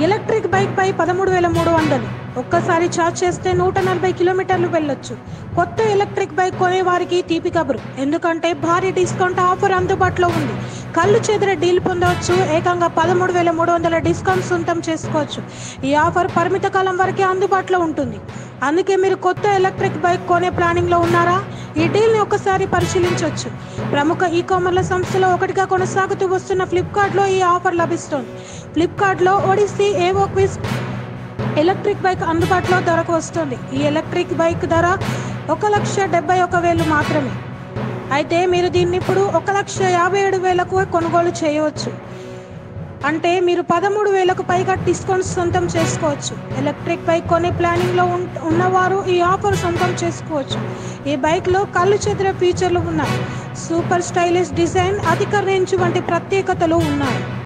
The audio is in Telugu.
ఎలక్ట్రిక్ బైక్ పై పదమూడు వేల మూడు వందలు ఒక్కసారి ఛార్జ్ చేస్తే నూట నలభై కిలోమీటర్లు వెళ్ళొచ్చు కొత్త ఎలక్ట్రిక్ బైక్ కొనే వారికి తీపి కబురు ఎందుకంటే భారీ డిస్కౌంట్ ఆఫర్ అందుబాటులో ఉంది కళ్ళు చెదిరే డీల్ పొందవచ్చు ఏకంగా పదమూడు వేల మూడు వందల డిస్కౌంట్ సొంతం చేసుకోవచ్చు ఈ ఆఫర్ పరిమిత కాలం వరకే అందుబాటులో ఉంటుంది అందుకే మీరు కొత్త ఎలక్ట్రిక్ బైక్ కొనే ప్లానింగ్లో ఉన్నారా ఈ డీల్ని ఒకసారి పరిశీలించవచ్చు ప్రముఖ ఈ కామర్ల సంస్థలో ఒకటిగా కొనసాగుతూ వస్తున్న ఫ్లిప్కార్ట్లో ఈ ఆఫర్ లభిస్తోంది ఫ్లిప్కార్ట్లో ఒడిస్సీ ఏవో క్విజ్ ఎలక్ట్రిక్ బైక్ అందుబాటులో ధరకు వస్తుంది ఈ ఎలక్ట్రిక్ బైక్ ధర ఒక లక్ష డెబ్బై ఒక వేలు మాత్రమే అయితే మీరు దీన్ని ఇప్పుడు ఒక లక్ష యాభై ఏడు వేలకు కొనుగోలు చేయవచ్చు అంటే మీరు పదమూడు వేలకు పైగా డిస్కౌంట్ సొంతం చేసుకోవచ్చు ఎలక్ట్రిక్ బైక్ కొనే ప్లానింగ్లో ఉన్- ఉన్నవారు ఈ ఆఫర్ సొంతం చేసుకోవచ్చు ఈ బైక్లో కళ్ళు చెదిరే ఫీచర్లు ఉన్నాయి సూపర్ స్టైలిష్ డిజైన్ అధిక రేంజ్ వంటి ప్రత్యేకతలు ఉన్నాయి